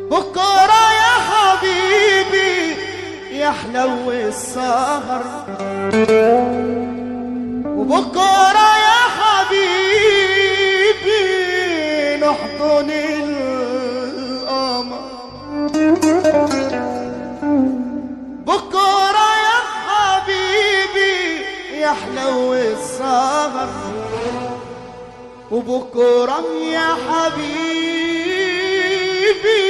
بكرة يا حبيبي يحلو السهر وبكرة يا حبيبي نحضن القمر بكرة يا حبيبي يحلو السهر وبكرة يا حبيبي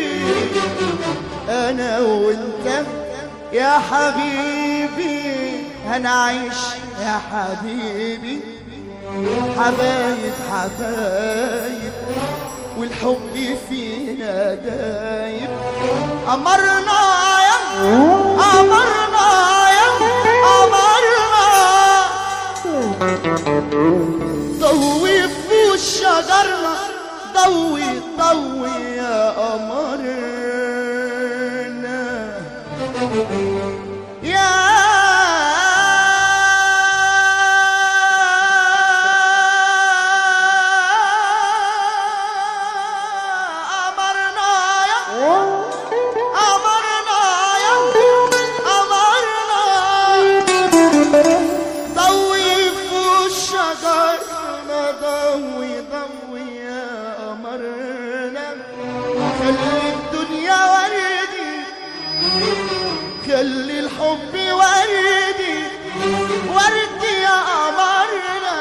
أنا وأنت يا حبيبي هنعيش يا حبيبي حبايب حبايب والحب فينا دايب أمرنا يا أمرنا يا أمرنا ضوي في الشجرة ضوي ضوي يا قمرنا يا قمرنا يا قمرنا يا قمرنا ضوي فوق الشجر ما ضوي ضوي يا قمرنا خلي الدنيا وردي خلي الحب وردي وردي يا قمرنا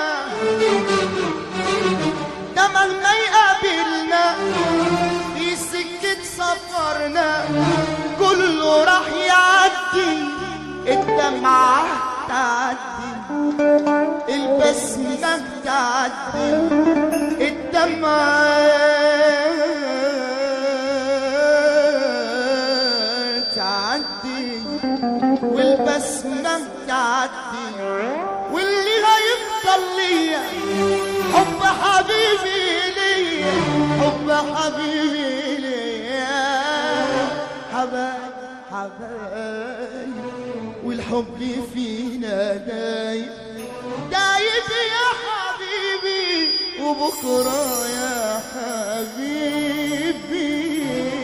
ده مهما يقابلنا في سكة سفرنا كله راح يعدي الدمعة تعدي البسمة تعدي الدمعة تعدي والبسمة تعدي واللي هيفضل ليا حب حبيبي ليا حب حبيبي ليا حبايب حبايب والحب فينا دايب دايب يا حبيبي وبكرة يا حبيبي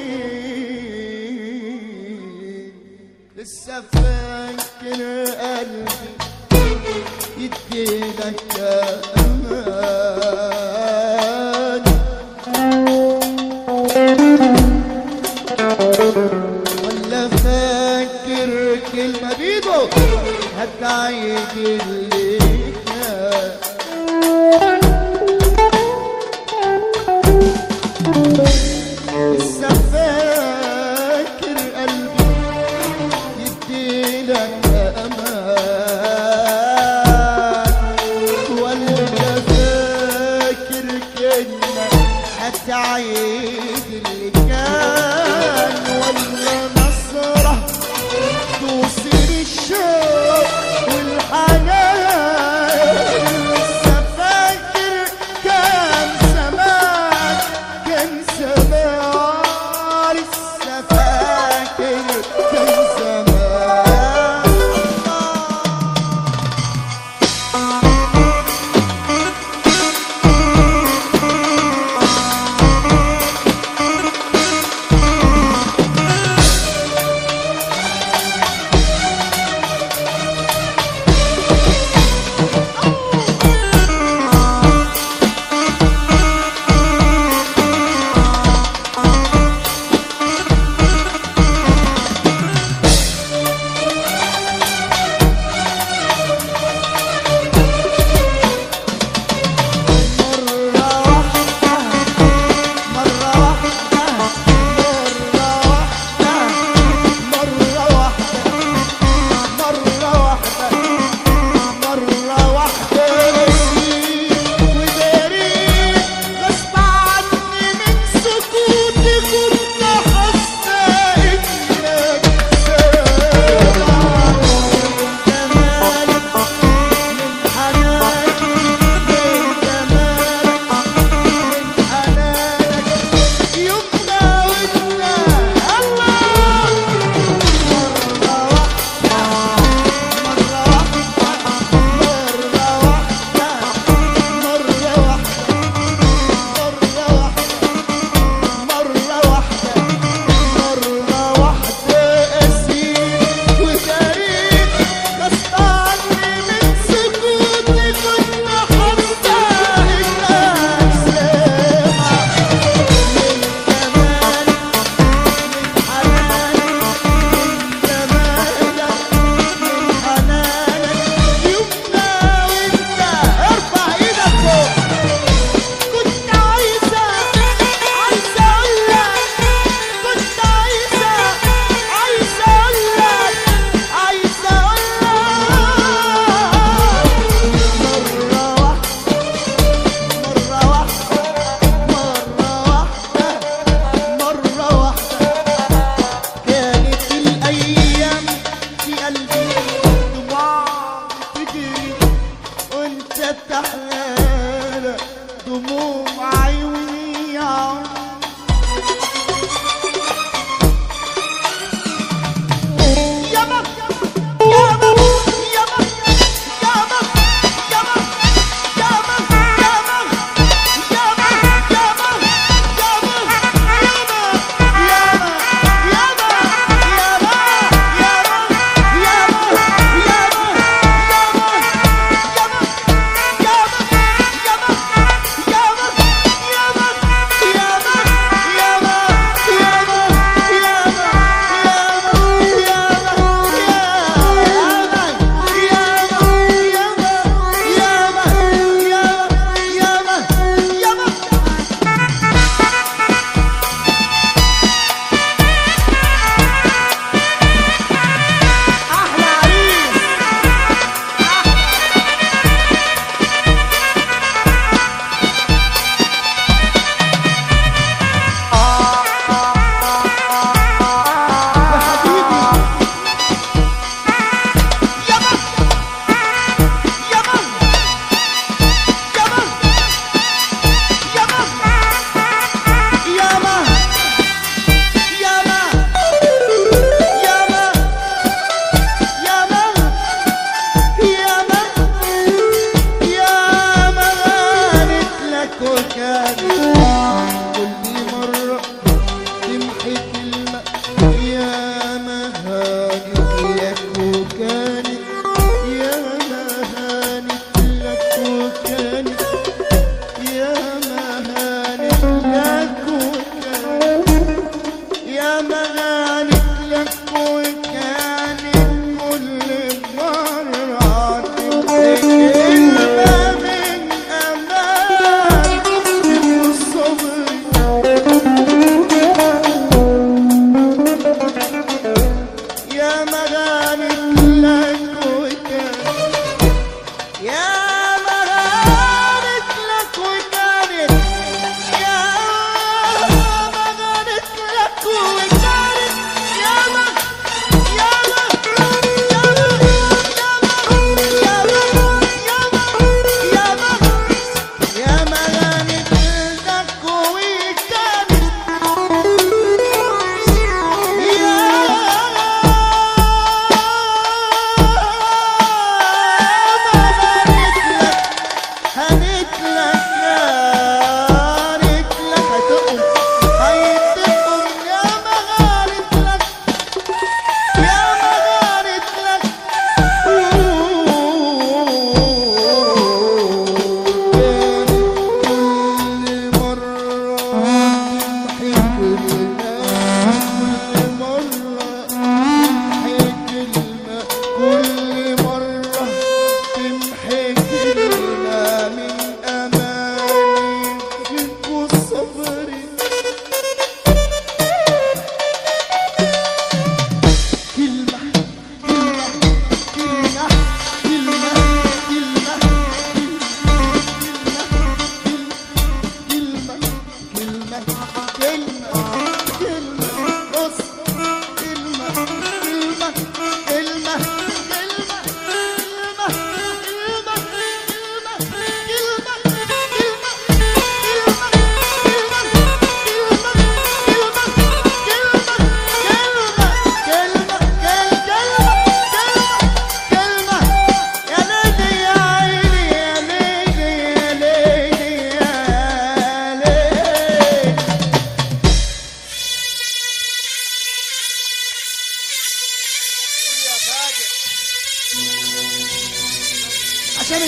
لسه فاكر قلبي يديلك امان ولا فاكر كلمة بيدو هتعيد اللي كان لسه فاكر قلبي يديلك امان ولا فاكر كنا هتعيد اللي كان ولا نصرة توصل الشوق والحنان لسه فاكر كان زمان كان زمان لسه فاكر كان زمان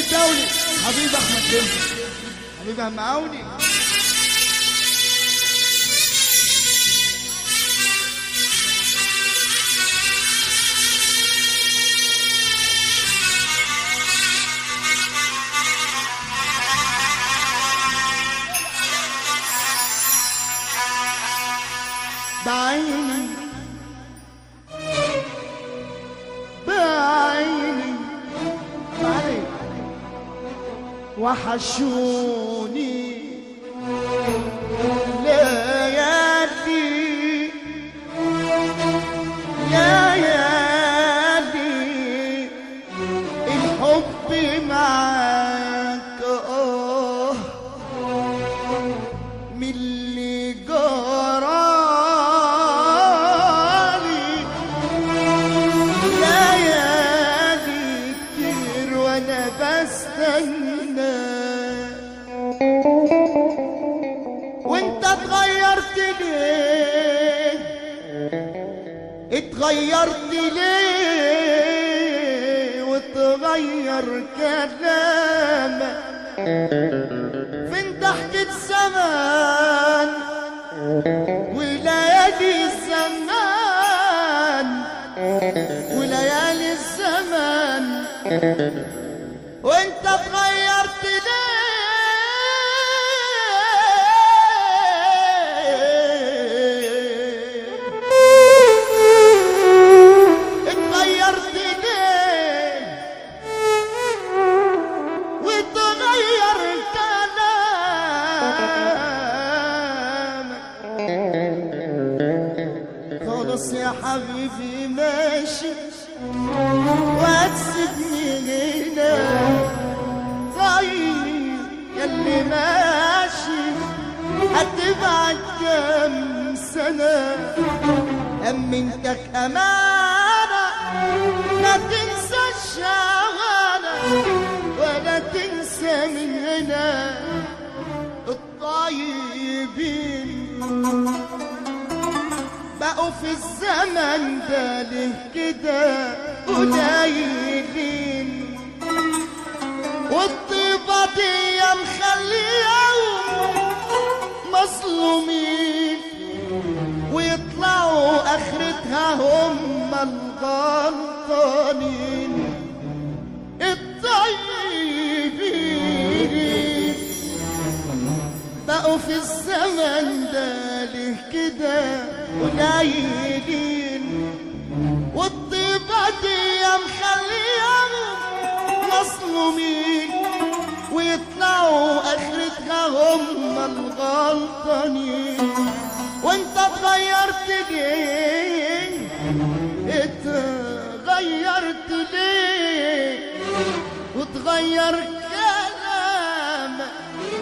الدولي حبيب احمد جنبي حبيب اهم عوني بعيني بعيني بعيني وحشوني ليالي ليالي الحب معاك اه من اللي جرالي ليالي كتير وانا بستنى وانت اتغيرت ليه اتغيرت ليه وتغير كلامك فين ضحكة زمان وليالي الزمان وليالي الزمان وانت اتغيرت ليه اتغيرت ليه وتغير كلامك خلاص يا حبيبي ماشي وهتسيبني هنا طيب ياللي ماشي هتبعد كام سنة أمنتك أمانة ما تنسى الشغالة ولا تنسى من هنا الطيبين بقوا في الزمن ده ليه كده قليلين والطيبة دي مخليهم مظلومين ويطلعوا اخرتها هم الغلطانين الطيبين بقوا في الزمن ده ليه كده قليلين والطيبة دي مخليهم مظلومين ويطلعوا اخرتها هم الغلطانين وانت اتغيرت ليه اتغيرت ليه وتغير كلامك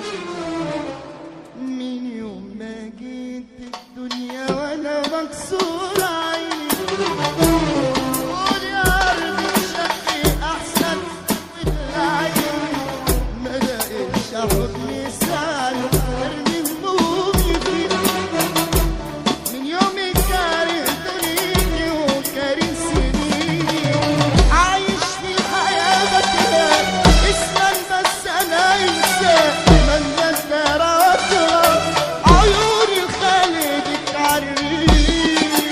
من يوم ما جيت الدنيا وانا مكسور عيني قول يا رب شقي احسن من العين ما لقيتش اخد مثال ارمي همومي فيه من يومي كاره دنيتي وكاره سنيني عايش في الحياة بكرة اسما بس انا انسى من نزل عيوني الخالد تعريني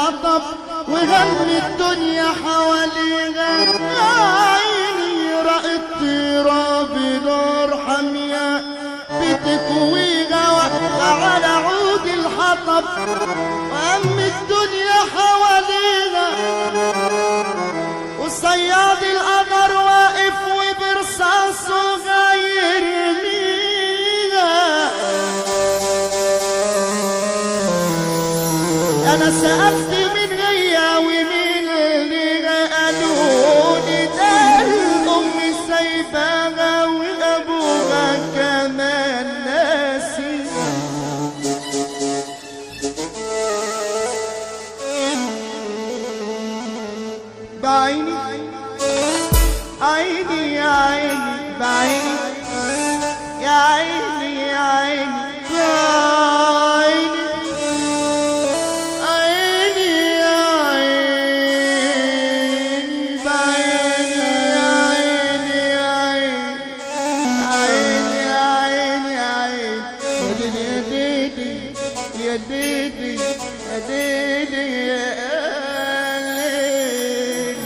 الحطب وهم الدنيا حواليها عيني رأت تراب نار حمياء بتكويها واقفة على عود الحطب وهم الدنيا حواليها وصياد القمر واقف وبرصاصه غاير مينا انا سألت من غيا ومين اللي قالوا لي ده الام سايباها وابوها كمان ناسيها بعيني عيني يا عيني بعيني يا عيني يا عيني بعيني عيني يا عيني بعيني يا عيني يا عيني عيني يا عيني يا عيني يا ديدي يا ديدي يا ديدي يا ليل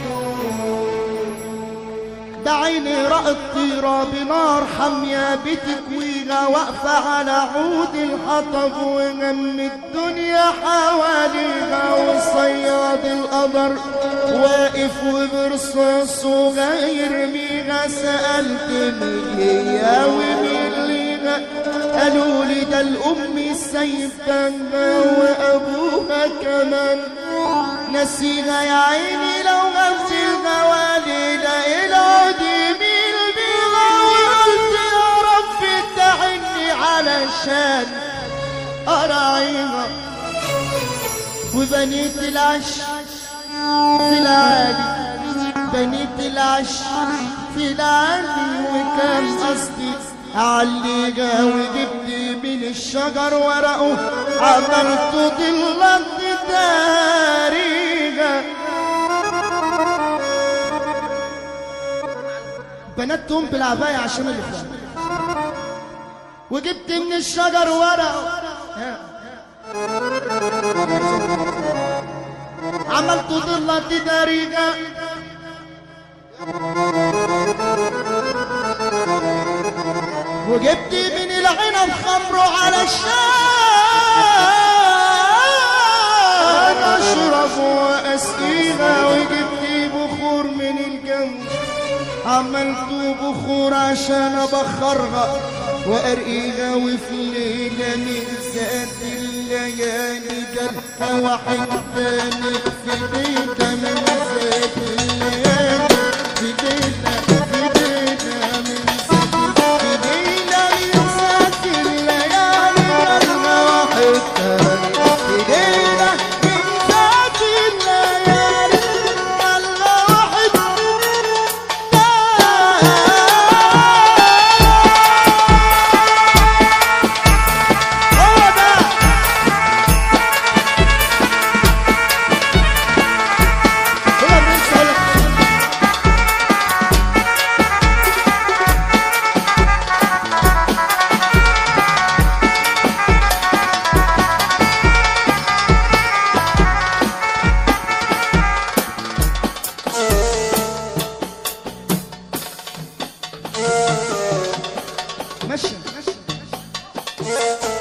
بعيني رأت طيرة بنار حامية بتكويها واقفة على عود الحطب وغم الدنيا حواليها وصياد القمر واقف وبرصاصه غير ميها سألت مين هي ومين ليها قالوا لي ده الأم سايباها وأبوها كمان نسيها يا عيني لو غفلها والدة العود يميل بيها وقلت يا رب تعني علشان أراعيها وبنيت العش في العالي بنيت العش في العالي وكان قصدي أعليها وجبت من الشجر ورقه عملت ضلة تاريخها بنتهم بالعباية عشان الإخوان وجبت من الشجر ورقه عملت ضلة تاريخها وجبت من العنب خمره علشان اشرب واسقيها وجبت بخور من الجنب عملت بخور عشان ابخرها وارقيها وفي ليله من ذات الليالي جالها واحد تاني في بيتها من ذات الليالي في بيتها في بيتها من ذات في بيتها من ذات الليالي جالها واحد تاني في بيتها من ذات الليالي جالها واحد هو ده هو الرئيس هقول لك ماشي ماشي